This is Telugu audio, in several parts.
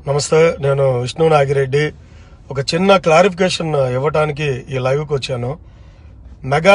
నమస్తే నేను విష్ణు నాగిరెడ్డి ఒక చిన్న క్లారిఫికేషన్ ఇవ్వటానికి ఈ లైవ్కి వచ్చాను మెగా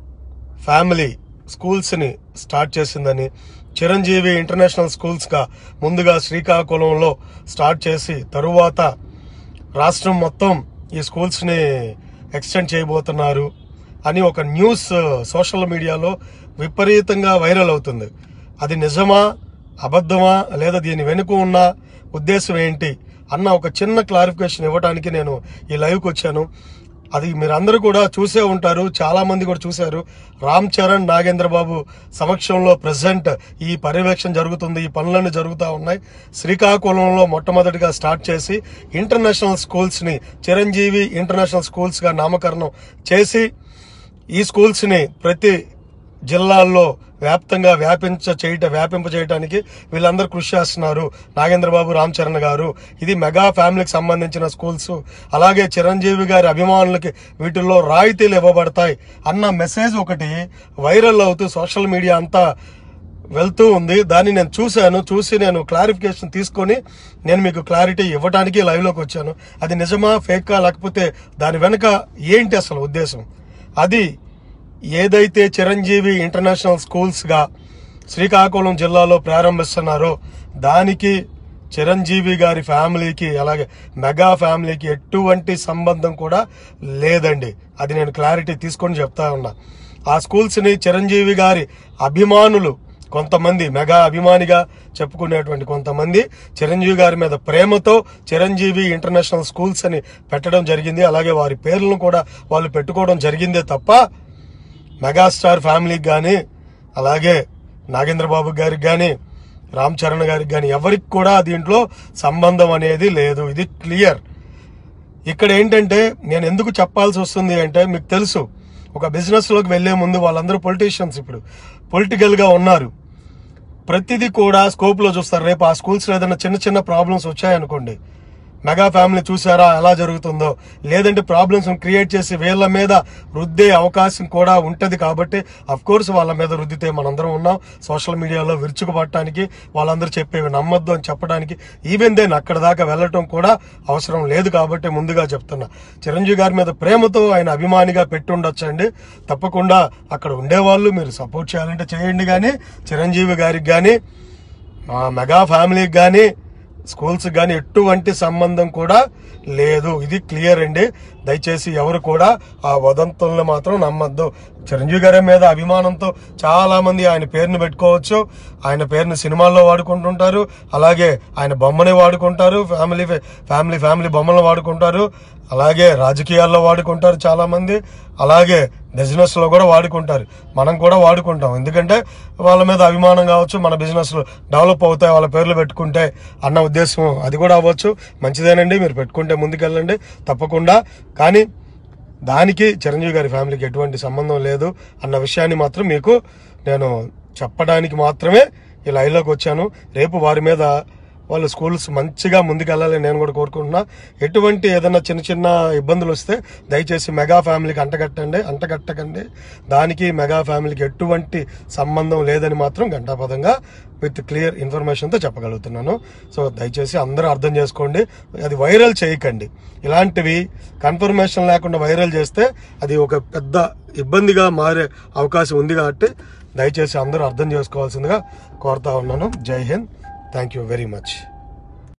ఫ్యామిలీ స్కూల్స్ని స్టార్ట్ చేసిందని చిరంజీవి ఇంటర్నేషనల్ స్కూల్స్గా ముందుగా శ్రీకాకుళంలో స్టార్ట్ చేసి తరువాత రాష్ట్రం మొత్తం ఈ స్కూల్స్ని ఎక్స్టెండ్ చేయబోతున్నారు అని ఒక న్యూస్ సోషల్ మీడియాలో విపరీతంగా వైరల్ అవుతుంది అది నిజమా అబద్ధమా లేదా దీని వెనుక ఉన్న ఉద్దేశం ఏంటి అన్న ఒక చిన్న క్లారిఫికేషన్ ఇవ్వడానికి నేను ఈ లైవ్కి వచ్చాను అది మీరందరూ కూడా చూసే ఉంటారు చాలా మంది కూడా చూశారు రామ్ చరణ్ నాగేంద్ర బాబు సమక్షంలో ప్రజెంట్ ఈ పర్యవేక్షణ జరుగుతుంది ఈ పనులన్నీ జరుగుతూ ఉన్నాయి శ్రీకాకుళంలో మొట్టమొదటిగా స్టార్ట్ చేసి ఇంటర్నేషనల్ స్కూల్స్ ని చిరంజీవి ఇంటర్నేషనల్ స్కూల్స్ గా నామకరణం చేసి ఈ స్కూల్స్ ని ప్రతి జిల్లాల్లో వ్యాప్తంగా వ్యాపించ చేయట వ్యాపింప చేయడానికి వీళ్ళందరూ కృషి చేస్తున్నారు నాగేంద్ర బాబు రామ్ చరణ్ గారు ఇది మెగా ఫ్యామిలీకి సంబంధించిన స్కూల్స్ అలాగే చిరంజీవి గారి అభిమానులకి వీటిల్లో రాయితీలు ఇవ్వబడతాయి అన్న మెసేజ్ ఒకటి వైరల్ అవుతూ సోషల్ మీడియా అంతా వెళ్తూ ఉంది దాన్ని నేను చూశాను చూసి నేను క్లారిఫికేషన్ తీసుకొని నేను మీకు క్లారిటీ ఇవ్వడానికి లైవ్లోకి వచ్చాను అది నిజమా ఫేకా లేకపోతే దాని వెనుక ఏంటి అసలు ఉద్దేశం అది ఏదైతే చిరంజీవి ఇంటర్నేషనల్ స్కూల్స్గా శ్రీకాకుళం జిల్లాలో ప్రారంభిస్తున్నారో దానికి చిరంజీవి గారి ఫ్యామిలీకి అలాగే మెగా ఫ్యామిలీకి ఎటువంటి సంబంధం కూడా లేదండి అది నేను క్లారిటీ తీసుకొని చెప్తా ఉన్నా ఆ స్కూల్స్ని చిరంజీవి గారి అభిమానులు కొంతమంది మెగా అభిమానిగా చెప్పుకునేటువంటి కొంతమంది చిరంజీవి గారి మీద ప్రేమతో చిరంజీవి ఇంటర్నేషనల్ స్కూల్స్ అని పెట్టడం జరిగింది అలాగే వారి పేర్లను కూడా వాళ్ళు పెట్టుకోవడం జరిగిందే తప్ప మెగాస్టార్ ఫ్యామిలీకి కానీ అలాగే నాగేంద్ర బాబు గారికి కానీ రామ్ చరణ్ గారికి కానీ ఎవరికి కూడా దీంట్లో సంబంధం అనేది లేదు ఇది క్లియర్ ఇక్కడ ఏంటంటే నేను ఎందుకు చెప్పాల్సి వస్తుంది అంటే మీకు తెలుసు ఒక బిజినెస్ లోకి వెళ్లే ముందు వాళ్ళందరూ పొలిటీషియన్స్ ఇప్పుడు పొలిటికల్ గా ఉన్నారు ప్రతిదీ కూడా స్కోప్ లో చూస్తారు రేపు ఆ స్కూల్స్ లో ఏదైనా చిన్న చిన్న ప్రాబ్లమ్స్ వచ్చాయనుకోండి మెగా ఫ్యామిలీ చూసారా ఎలా జరుగుతుందో లేదంటే ప్రాబ్లమ్స్ క్రియేట్ చేసి వీళ్ళ మీద రుద్దే అవకాశం కూడా ఉంటది కాబట్టి అఫ్ కోర్స్ వాళ్ళ మీద రుద్దితే మనందరం ఉన్నాం సోషల్ మీడియాలో విరుచుకుపడటానికి వాళ్ళందరూ చెప్పేవి నమ్మొద్దు అని చెప్పడానికి ఈవెన్ దెన్ అక్కడ దాకా వెళ్ళటం కూడా అవసరం లేదు కాబట్టి ముందుగా చెప్తున్నా చిరంజీవి గారి మీద ప్రేమతో ఆయన అభిమానిగా పెట్టుండొచ్చండి తప్పకుండా అక్కడ ఉండేవాళ్ళు మీరు సపోర్ట్ చేయాలంటే చేయండి కానీ చిరంజీవి గారికి కానీ మా మెగా ఫ్యామిలీకి కానీ స్కూల్స్ కానీ ఎటువంటి సంబంధం కూడా లేదు ఇది క్లియర్ అండి దయచేసి ఎవరు కూడా ఆ వదంతుల్ని మాత్రం నమ్మద్దు చిరంజీవి గారి మీద అభిమానంతో చాలా మంది ఆయన పేరుని పెట్టుకోవచ్చు ఆయన పేరుని సినిమాల్లో వాడుకుంటుంటారు అలాగే ఆయన బొమ్మని వాడుకుంటారు ఫ్యామిలీ ఫ్యామిలీ ఫ్యామిలీ బొమ్మలను వాడుకుంటారు అలాగే రాజకీయాల్లో వాడుకుంటారు చాలా మంది అలాగే బిజినెస్ లో కూడా వాడుకుంటారు మనం కూడా వాడుకుంటాం ఎందుకంటే వాళ్ళ మీద అభిమానం కావచ్చు మన బిజినెస్ డెవలప్ అవుతాయి వాళ్ళ పేర్లు పెట్టుకుంటే అన్న ఉద్దేశం అది కూడా అవ్వచ్చు మంచిదేనండి మీరు పెట్టుకుంటే ముందుకెళ్ళండి తప్పకుండా కానీ దానికి చిరంజీవి గారి ఫ్యామిలీకి ఎటువంటి సంబంధం లేదు అన్న విషయాన్ని మాత్రం మీకు నేను చెప్పడానికి మాత్రమే ఈ లైవ్లోకి వచ్చాను రేపు వారి మీద వాళ్ళు స్కూల్స్ మంచిగా ముందుకెళ్ళాలని నేను కూడా కోరుకుంటున్నా ఎటువంటి ఏదైనా చిన్న చిన్న ఇబ్బందులు వస్తే దయచేసి మెగా ఫ్యామిలీకి అంటగట్టండి అంటగట్టకండి దానికి మెగా ఫ్యామిలీకి ఎటువంటి సంబంధం లేదని మాత్రం గంటాపదంగా విత్ క్లియర్ ఇన్ఫర్మేషన్తో చెప్పగలుగుతున్నాను సో దయచేసి అందరూ అర్థం చేసుకోండి అది వైరల్ చేయకండి ఇలాంటివి కన్ఫర్మేషన్ లేకుండా వైరల్ చేస్తే అది ఒక పెద్ద ఇబ్బందిగా మారే అవకాశం ఉంది కాబట్టి దయచేసి అందరూ అర్థం చేసుకోవాల్సిందిగా కోరుతా ఉన్నాను Jai Hind thank you very much